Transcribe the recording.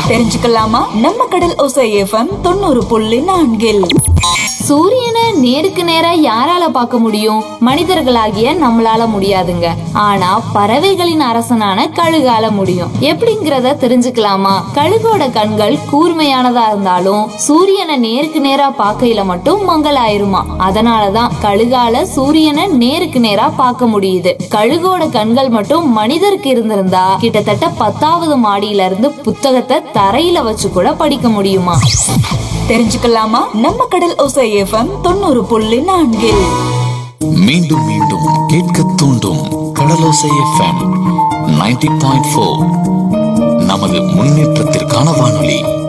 தெரிஞ்சுக்கலாமா நம்ம கடல் ஒசை எஃப்எம் தொண்ணூறு புள்ளி நான்கில் சூரியனை நேருக்கு நேரா யாரால பார்க்க முடியும் மனிதர்களாகிய நம்மளால முடியாதுங்க ஆனா பறவைகளின் அரசனான கழுகால முடியும் எப்படிங்கறத தெரிஞ்சுக்கலாமா கழுகோட கண்கள் கூர்மையானதா இருந்தாலும் சூரியனை நேருக்கு நேரா பார்க்கையில மட்டும் மங்கலாயிருமா அதனாலதான் கழுகால சூரியனை நேருக்கு நேரா பார்க்க முடியுது கழுகோட கண்கள் மட்டும் மனிதருக்கு இருந்திருந்தா கிட்டத்தட்ட பத்தாவது மாடியில இருந்து புத்தகத்தை தரையில வச்சு கூட படிக்க முடியுமா தெரிஞ்சுக்கலாமா நம்ம கடல் ஒசை எஃப்எம் தொண்ணூறு புள்ளி நான்கில் மீண்டும் மீண்டும் கேட்க தூண்டும் Kadalosai FM ninety point four நமது முன்னேற்றத்திற்கான வானொலி